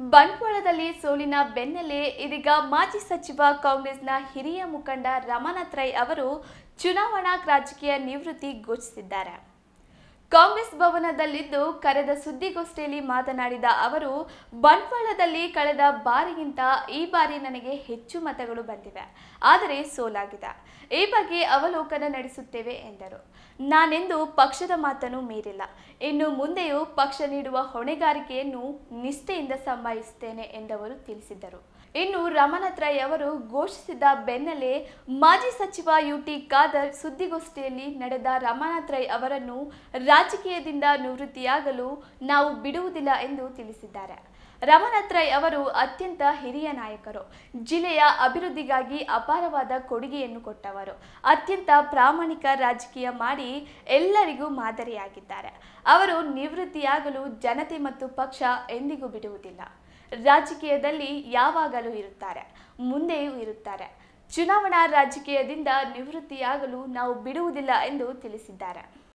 ಬಂಟ್ವಾಳದಲ್ಲಿ ಸೋಲಿನ ಬೆನ್ನಲ್ಲೇ ಇದೀಗ ಮಾಜಿ ಸಚಿವ ಕಾಂಗ್ರೆಸ್ನ ಹಿರಿಯ ಮುಖಂಡ ರಮಾನಾಥ್ ರೈ ಅವರು ಚುನಾವಣಾ ರಾಜಕೀಯ ನಿವೃತ್ತಿ ಘೋಷಿಸಿದ್ದಾರೆ ಕಾಂಗ್ರೆಸ್ ಭವನದಲ್ಲಿದ್ದು ಕರೆದ ಸುದ್ದಿಗೋಷ್ಠಿಯಲ್ಲಿ ಮಾತನಾಡಿದ ಅವರು ಬಂಟ್ವಾಳದಲ್ಲಿ ಕಳೆದ ಬಾರಿಗಿಂತ ಈ ಬಾರಿ ನನಗೆ ಹೆಚ್ಚು ಮತಗಳು ಬಂದಿವೆ ಆದರೆ ಸೋಲಾಗಿದೆ ಈ ಬಗ್ಗೆ ಅವಲೋಕನ ನಡೆಸುತ್ತೇವೆ ಎಂದರು ನಾನೆಂದು ಪಕ್ಷದ ಮಾತನ್ನು ಮೀರಿಲ್ಲ ಇನ್ನು ಮುಂದೆಯೂ ಪಕ್ಷ ನೀಡುವ ಹೊಣೆಗಾರಿಕೆಯನ್ನು ನಿಷ್ಠೆಯಿಂದ ಸಂಭಾಯಿಸುತ್ತೇನೆ ಎಂದವರು ತಿಳಿಸಿದರು ಇನ್ನು ರಮನಾಥ್ ರೈ ಅವರು ಘೋಷಿಸಿದ ಬೆನ್ನಲ್ಲೇ ಮಾಜಿ ಸಚಿವ ಯುಟಿ ಖಾದರ್ ಸುದ್ದಿಗೋಷ್ಠಿಯಲ್ಲಿ ನಡೆದ ರಮನಾಥ್ ರೈ ಅವರನ್ನು ರಾಜಕೀಯದಿಂದ ನಿವೃತ್ತಿಯಾಗಲು ನಾವು ಬಿಡುವುದಿಲ್ಲ ಎಂದು ತಿಳಿಸಿದ್ದಾರೆ ರಮನಾಥ್ ರೈ ಅವರು ಅತ್ಯಂತ ಹಿರಿಯ ನಾಯಕರು ಜಿಲ್ಲೆಯ ಅಭಿವೃದ್ಧಿಗಾಗಿ ಅಪಾರವಾದ ಕೊಡುಗೆಯನ್ನು ಕೊಟ್ಟವರು ಅತ್ಯಂತ ಪ್ರಾಮಾಣಿಕ ರಾಜಕೀಯ ಮಾಡಿ ಎಲ್ಲರಿಗೂ ಮಾದರಿಯಾಗಿದ್ದಾರೆ ಅವರು ನಿವೃತ್ತಿಯಾಗಲು ಜನತೆ ಮತ್ತು ಪಕ್ಷ ಎಂದಿಗೂ ಬಿಡುವುದಿಲ್ಲ ರಾಜಕೀಯದಲ್ಲಿ ಯಾವಾಗಲೂ ಇರುತ್ತಾರೆ ಮುಂದೆಯೂ ಇರುತ್ತಾರೆ ಚುನಾವಣಾ ರಾಜಕೀಯದಿಂದ ನಿವೃತ್ತಿಯಾಗಲು ನಾವು ಬಿಡುವುದಿಲ್ಲ ಎಂದು ತಿಳಿಸಿದ್ದಾರೆ